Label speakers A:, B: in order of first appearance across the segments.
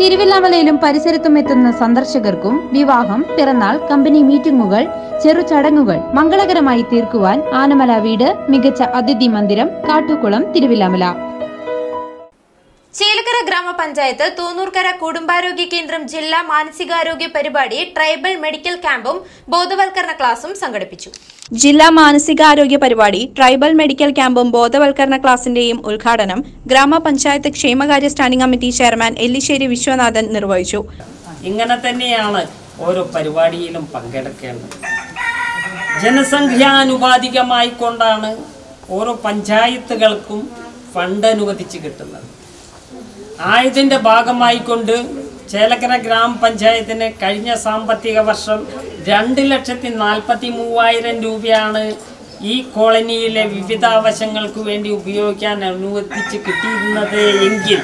A: തിരുവില്ലാമലയിലും പരിസരത്തും എത്തുന്ന സന്ദർശകർക്കും വിവാഹം പിറന്നാൾ കമ്പനി മീറ്റിംഗുകൾ ചെറു ചടങ്ങുകൾ മംഗളകരമായി തീർക്കുവാൻ ആനമല വീട് മികച്ച അതിഥി മന്ദിരം കാട്ടുകുളം തിരുവില്ലാമല
B: ചേലക്കര ഗ്രാമപഞ്ചായത്ത് തൂന്നൂർക്കര കുടുംബാരോഗ്യ കേന്ദ്രം ജില്ലാ മാനസികാരോഗ്യ പരിപാടി ട്രൈബൽ മെഡിക്കൽ ക്യാമ്പും ബോധവൽക്കരണ ക്ലാസും സംഘടിപ്പിച്ചു
C: ജില്ലാ മാനസികാരോഗ്യ പരിപാടി ട്രൈബൽ മെഡിക്കൽ ക്യാമ്പും ബോധവൽക്കരണ ക്ലാസിന്റെയും ഉദ്ഘാടനം ഗ്രാമപഞ്ചായത്ത് ക്ഷേമകാര്യ standing committee chairman Ellissery Viswanathan നിർവഹിച്ചു
D: ഇങ്ങനെ തന്നെയാണ് ഓരോ പരിപാടിയിലും പങ്കെടുക്കേണ്ടത് ജനസംഖ്യാനുപാതികമായി കൊണ്ടാണ് ഓരോ പഞ്ചായത്തുകൾക്കും ഫണ്ട് അനുവദിച്ച് കിട്ടുന്നത് ആയതിൻ്റെ ഭാഗമായിക്കൊണ്ട് ചേലക്കര ഗ്രാമപഞ്ചായത്തിന് കഴിഞ്ഞ സാമ്പത്തിക വർഷം രണ്ട് ലക്ഷത്തി നാൽപ്പത്തി മൂവായിരം രൂപയാണ് ഈ കോളനിയിലെ വിവിധ ആവശ്യങ്ങൾക്ക് വേണ്ടി ഉപയോഗിക്കാൻ അനുവദിച്ച് കിട്ടിയിരുന്നത് എങ്കിൽ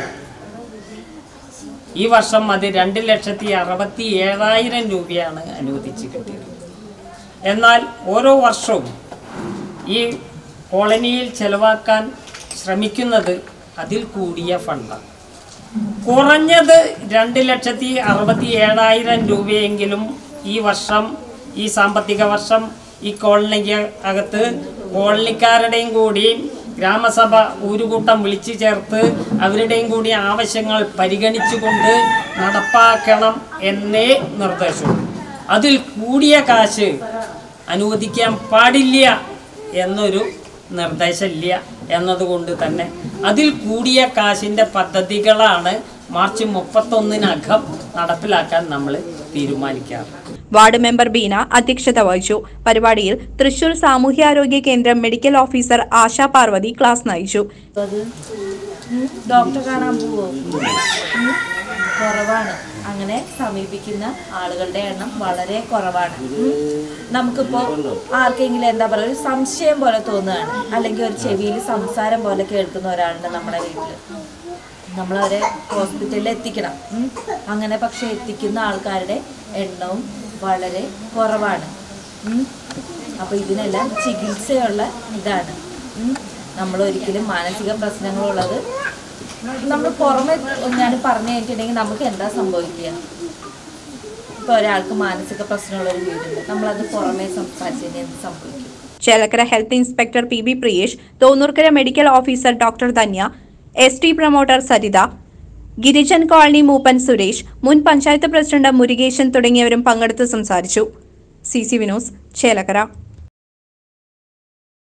D: ഈ വർഷം അത് രണ്ട് ലക്ഷത്തി അറുപത്തി ഏഴായിരം രൂപയാണ് അനുവദിച്ച് കിട്ടിയത് എന്നാൽ ഓരോ വർഷവും ഈ കോളനിയിൽ ചെലവാക്കാൻ ശ്രമിക്കുന്നത് അതിൽ കൂടിയ ഫണ്ടാണ് കുറഞ്ഞത് രണ്ട് ലക്ഷത്തി അറുപത്തി ഏഴായിരം രൂപയെങ്കിലും ഈ വർഷം ഈ സാമ്പത്തിക വർഷം ഈ കോളനിക്ക് അകത്ത് കോളനിക്കാരുടെയും കൂടി ഗ്രാമസഭ ഒരു കൂട്ടം വിളിച്ചു ചേർത്ത് അവരുടെയും കൂടി ആവശ്യങ്ങൾ പരിഗണിച്ചുകൊണ്ട് നടപ്പാക്കണം എന്നേ നിർദ്ദേശമുള്ളൂ അതിൽ കൂടിയ കാശ് അനുവദിക്കാൻ പാടില്ല എന്നൊരു നിർദ്ദേശമില്ല എന്നതുകൊണ്ട് തന്നെ അതിൽ കൂടിയ കാശിൻ്റെ പദ്ധതികളാണ് മാർച്ച് മുപ്പത്തൊന്നിനകം നടപ്പിലാക്കാൻ നമ്മൾ തീരുമാനിക്കാറ്
C: വാർഡ് മെമ്പർ ബീന അധ്യക്ഷത വഹിച്ചു പരിപാടിയിൽ തൃശൂർ സാമൂഹ്യാരോഗ്യ കേന്ദ്രം medical officer Asha Parvathy class നയിച്ചു
E: ഡോക്ടറെ കാണാൻ പോവോ ഉം. കുറവാണ് അങ്ങനെ സമീപിക്കുന്ന ആളുകളുടെ എണ്ണം വളരെ കുറവാണ് ഉം. നമുക്കിപ്പോ ആർക്കെങ്കിലും എന്താ പറയുക ഒരു സംശയം പോലെ തോന്നുകയാണ് അല്ലെങ്കിൽ ഒരു ചെവിയിൽ സംസാരം പോലെ കേൾക്കുന്ന ഒരാളുണ്ട് നമ്മുടെ വീട്ടിൽ നമ്മളവരെ ഹോസ്പിറ്റലിൽ എത്തിക്കണം ഉം. അങ്ങനെ പക്ഷെ എത്തിക്കുന്ന ആൾക്കാരുടെ എണ്ണവും വളരെ കുറവാണ് ഉം. അപ്പൊ ഇതിനെല്ലാം ചികിത്സയുള്ള ഇതാണ് ഉം. നമ്മൾ ഒരിക്കലും മാനസിക പ്രശ്നങ്ങളുള്ളത് നമ്മൾ പുറമെ ഞാൻ പറഞ്ഞു കഴിഞ്ഞിട്ടുണ്ടെങ്കിൽ നമുക്ക് എന്താ സംഭവിക്കുക ഇപ്പൊ ഒരാൾക്ക് മാനസിക പ്രശ്നമുള്ള ഒരു വീടുണ്ട് നമ്മളത് പുറമെ സംസാരിച്ചതിന് എന്ത് സംഭവിക്കും
C: Chelakkara health inspector P B Priyesh Thonnurkara medical officer doctor Dhanya S T promoter Saritha Girijan colony മൂപ്പൻ സുരേഷ് മുൻ പഞ്ചായത്ത് പ്രസിഡന്റ് മുരുകേശൻ തുടങ്ങിയവരും പങ്കെടുത്ത് സംസാരിച്ചു സി സി വിനോസ് ചേലക്കര